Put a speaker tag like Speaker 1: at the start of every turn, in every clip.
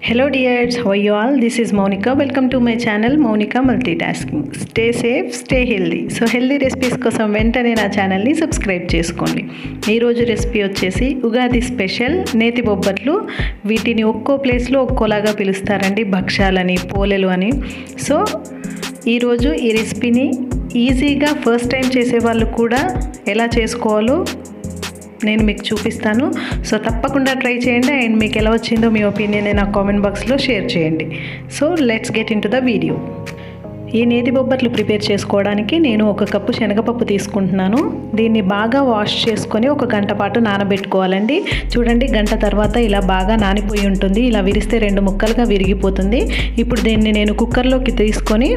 Speaker 1: Hello dears, how are you all? This is Monica. Welcome to my channel Monica Multitasking. Stay safe, stay healthy. So healthy recipes కోసం వెంటనే నా ఛానల్ని subscribe చేసుకోండి ఈరోజు recipe వచ్చేసి Ugadi special నేతి బొబ్బట్లు వీటిని ఒక్కో ప్లేస్లో ఒక్కోలాగా పిలుస్తారండి భక్ష్యాలని పోలెలు అని సో ఈరోజు ఈ రెసిపీని ఈజీగా ఫస్ట్ టైం చేసే వాళ్ళు కూడా ఎలా చేసుకోవాలో నేను మీకు చూపిస్తాను సో తప్పకుండా ట్రై చేయండి అండ్ మీకు ఎలా వచ్చిందో మీ ఒపీనియన్ నా కామెంట్ బాక్స్లో షేర్ చేయండి so let's get into the video ఈ నేతి బొబ్బట్లు ప్రిపేర్ చేసుకోవడానికి నేను ఒక కప్పు శనగపప్పు తీసుకుంటున్నాను దీన్ని బాగా వాష్ చేసుకొని ఒక గంట పాటు నానబెట్టుకోవాలండి చూడండి గంట తర్వాత ఇలా బాగా నానిపోయి ఉంటుంది ఇలా విరిస్తే రెండు ముక్కలుగా విరిగిపోతుంది ఇప్పుడు దీన్ని నేను కుక్కర్లోకి తీసుకొని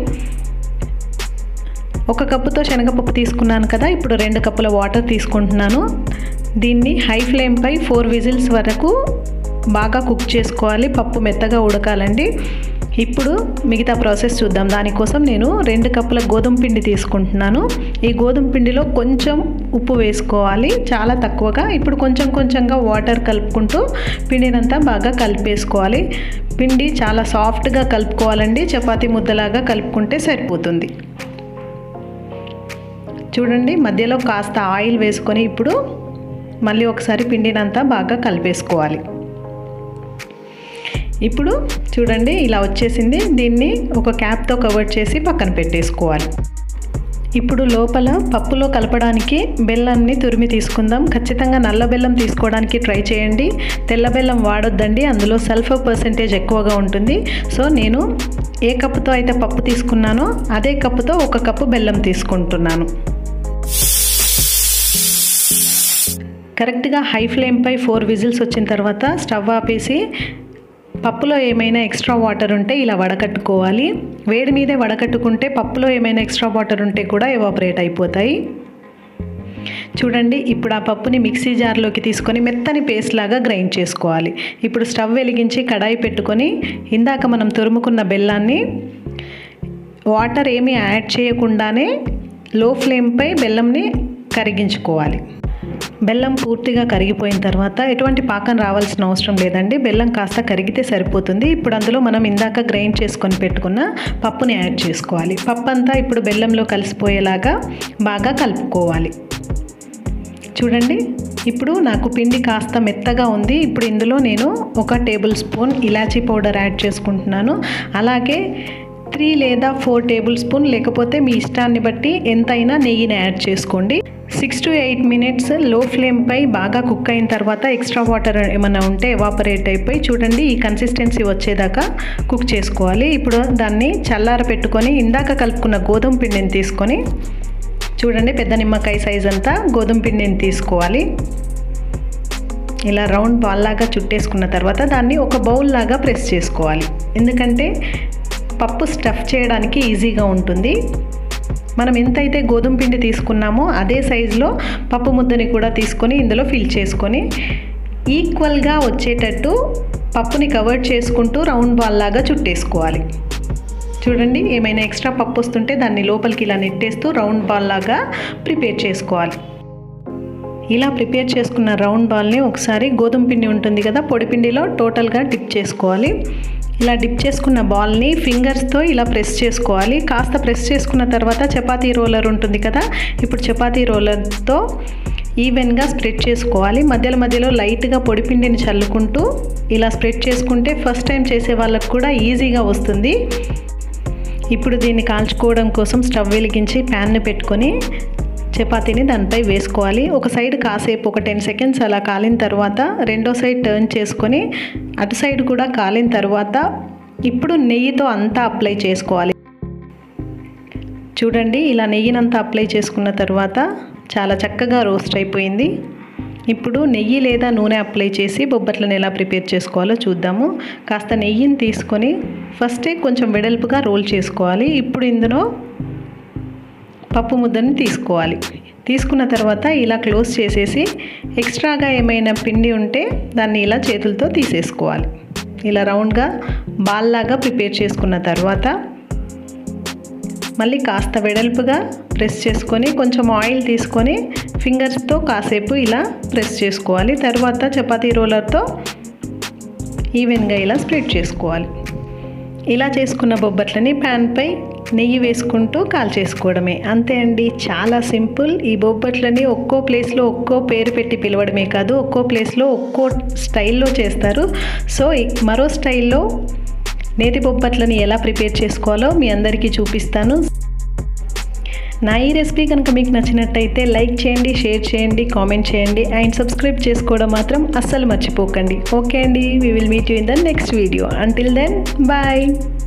Speaker 1: ఒక కప్పుతో శనగపప్పు తీసుకున్నాను కదా ఇప్పుడు రెండు కప్పుల వాటర్ తీసుకుంటున్నాను దీన్ని హై ఫ్లేమ్పై ఫోర్ విజిల్స్ వరకు బాగా కుక్ చేసుకోవాలి పప్పు మెత్తగా ఉడకాలండి ఇప్పుడు మిగతా ప్రాసెస్ చూద్దాం దానికోసం నేను రెండు కప్పుల గోధుమ పిండి తీసుకుంటున్నాను ఈ గోధుమ పిండిలో కొంచెం ఉప్పు వేసుకోవాలి చాలా తక్కువగా ఇప్పుడు కొంచెం కొంచెంగా వాటర్ కలుపుకుంటూ పిండినంతా బాగా కలిపేసుకోవాలి పిండి చాలా సాఫ్ట్గా కలుపుకోవాలండి చపాతీ ముద్దలాగా కలుపుకుంటే సరిపోతుంది చూడండి మధ్యలో కాస్త ఆయిల్ వేసుకొని ఇప్పుడు మళ్ళీ ఒకసారి పిండినంతా బాగా కలిపేసుకోవాలి ఇప్పుడు చూడండి ఇలా వచ్చేసింది దీన్ని ఒక క్యాప్తో కవర్ చేసి పక్కన పెట్టేసుకోవాలి ఇప్పుడు లోపల పప్పులో కలపడానికి బెల్లాన్ని తురిమి తీసుకుందాం ఖచ్చితంగా నల్ల బెల్లం తీసుకోవడానికి ట్రై చేయండి తెల్ల బెల్లం వాడొద్దండి అందులో సల్ఫర్ పర్సెంటేజ్ ఎక్కువగా ఉంటుంది సో నేను ఏ కప్పుతో అయితే పప్పు తీసుకున్నానో అదే కప్పుతో ఒక కప్పు బెల్లం తీసుకుంటున్నాను కరెక్ట్గా హై ఫ్లేమ్పై ఫోర్ విజిల్స్ వచ్చిన తర్వాత స్టవ్ ఆపేసి పప్పులో ఏమైనా ఎక్స్ట్రా వాటర్ ఉంటే ఇలా వడకట్టుకోవాలి వేడి మీదే వడకట్టుకుంటే పప్పులో ఏమైనా ఎక్స్ట్రా వాటర్ ఉంటే కూడా ఎవాపరేట్ అయిపోతాయి చూడండి ఇప్పుడు ఆ పప్పుని మిక్సీ జార్లోకి తీసుకొని మెత్తని పేస్ట్ లాగా గ్రైండ్ చేసుకోవాలి ఇప్పుడు స్టవ్ వెలిగించి కడాయి పెట్టుకొని ఇందాక మనం తురుముకున్న బెల్లాన్ని వాటర్ ఏమీ యాడ్ చేయకుండానే లో ఫ్లేమ్పై బెల్లంని కరిగించుకోవాలి బెల్లం పూర్తిగా కరిగిపోయిన తర్వాత ఎటువంటి పాకం రావాల్సిన అవసరం లేదండి బెల్లం కాస్త కరిగితే సరిపోతుంది ఇప్పుడు అందులో మనం ఇందాక గ్రైండ్ చేసుకొని పెట్టుకున్న పప్పుని యాడ్ చేసుకోవాలి పప్పు అంతా ఇప్పుడు బెల్లంలో కలిసిపోయేలాగా బాగా కలుపుకోవాలి చూడండి ఇప్పుడు నాకు పిండి కాస్త మెత్తగా ఉంది ఇప్పుడు ఇందులో నేను ఒక టేబుల్ స్పూన్ ఇలాచీ పౌడర్ యాడ్ చేసుకుంటున్నాను అలాగే త్రీ లేదా ఫోర్ టేబుల్ స్పూన్ లేకపోతే మీ ఇష్టాన్ని బట్టి ఎంతైనా నెయ్యిని యాడ్ చేసుకోండి సిక్స్ టు ఎయిట్ మినిట్స్ లో ఫ్లేమ్పై బాగా కుక్ అయిన తర్వాత ఎక్స్ట్రా వాటర్ ఏమైనా ఉంటే ఎవాపరేట్ అయిపోయి చూడండి ఈ కన్సిస్టెన్సీ వచ్చేదాకా కుక్ చేసుకోవాలి ఇప్పుడు దాన్ని చల్లార పెట్టుకొని ఇందాక కలుపుకున్న గోధుమ పిండిని తీసుకొని చూడండి పెద్ద నిమ్మకాయ సైజ్ అంతా గోధుమ పిండిని తీసుకోవాలి ఇలా రౌండ్ బాల్ లాగా చుట్టేసుకున్న తర్వాత దాన్ని ఒక బౌల్ లాగా ప్రెస్ చేసుకోవాలి ఎందుకంటే పప్పు స్టఫ్ చేయడానికి ఈజీగా ఉంటుంది మనం ఎంతైతే గోధుమ పిండి తీసుకున్నామో అదే సైజులో పప్పు ముద్దని కూడా తీసుకొని ఇందులో ఫిల్ చేసుకొని ఈక్వల్గా వచ్చేటట్టు పప్పుని కవర్ చేసుకుంటూ రౌండ్ బాల్ లాగా చుట్టేసుకోవాలి చూడండి ఏమైనా ఎక్స్ట్రా పప్పు వస్తుంటే దాన్ని లోపలికి ఇలా నెట్టేస్తూ రౌండ్ బాల్ లాగా ప్రిపేర్ చేసుకోవాలి ఇలా ప్రిపేర్ చేసుకున్న రౌండ్ బాల్ని ఒకసారి గోధుమ పిండి ఉంటుంది కదా పొడి పిండిలో టోటల్గా డిప్ చేసుకోవాలి ఇలా డిప్ చేసుకున్న బాల్ని ఫింగర్స్తో ఇలా ప్రెస్ చేసుకోవాలి కాస్త ప్రెస్ చేసుకున్న తర్వాత చపాతీ రోలర్ ఉంటుంది కదా ఇప్పుడు చపాతీ రోలర్తో ఈవెన్గా స్ప్రెడ్ చేసుకోవాలి మధ్యలో మధ్యలో లైట్గా పొడిపిండిని చల్లుకుంటూ ఇలా స్ప్రెడ్ చేసుకుంటే ఫస్ట్ టైం చేసే వాళ్ళకు కూడా ఈజీగా వస్తుంది ఇప్పుడు దీన్ని కాల్చుకోవడం కోసం స్టవ్ వెలిగించి ప్యాన్ని పెట్టుకొని చపాతీని దానిపై వేసుకోవాలి ఒక సైడ్ కాసేపు ఒక టెన్ సెకండ్స్ అలా కాలిన తర్వాత రెండో సైడ్ టర్న్ చేసుకొని అటు సైడ్ కూడా కాలిన తర్వాత ఇప్పుడు నెయ్యితో అంతా అప్లై చేసుకోవాలి చూడండి ఇలా నెయ్యినంతా అప్లై చేసుకున్న తర్వాత చాలా చక్కగా రోస్ట్ అయిపోయింది ఇప్పుడు నెయ్యి లేదా నూనె అప్లై చేసి బొబ్బట్లను ఎలా ప్రిపేర్ చేసుకోవాలో చూద్దాము కాస్త నెయ్యిని తీసుకొని ఫస్టే కొంచెం వెడల్పుగా రోల్ చేసుకోవాలి ఇప్పుడు ఇందులో పప్పు ముద్దని తీసుకోవాలి తీసుకున్న తర్వాత ఇలా క్లోజ్ చేసేసి ఎక్స్ట్రాగా ఏమైనా పిండి ఉంటే దాన్ని ఇలా చేతులతో తీసేసుకోవాలి ఇలా రౌండ్గా బాల్ లాగా ప్రిపేర్ చేసుకున్న తర్వాత మళ్ళీ కాస్త వెడల్పుగా ప్రెస్ చేసుకొని కొంచెం ఆయిల్ తీసుకొని ఫింగర్స్తో కాసేపు ఇలా ప్రెస్ చేసుకోవాలి తర్వాత చపాతీ రోలర్తో ఈవెన్గా ఇలా స్ప్రెడ్ చేసుకోవాలి ఇలా చేసుకున్న బొబ్బట్లని ప్యాన్పై నెయ్యి వేసుకుంటూ కాల్ చేసుకోవడమే అంతే అండి చాలా సింపుల్ ఈ బొబ్బట్లని ఒక్కో ప్లేస్లో ఒక్కో పేరు పెట్టి పిలవడమే కాదు ఒక్కో ప్లేస్లో ఒక్కో స్టైల్లో చేస్తారు సో మరో స్టైల్లో నేతి బొబ్బట్లని ఎలా ప్రిపేర్ చేసుకోవాలో మీ అందరికీ చూపిస్తాను నా ఈ రెసిపీ కనుక మీకు నచ్చినట్టయితే లైక్ చేయండి షేర్ చేయండి కామెంట్ చేయండి అండ్ సబ్స్క్రైబ్ చేసుకోవడం మాత్రం అస్సలు మర్చిపోకండి ఓకే అండి we will meet you in the next video until then bye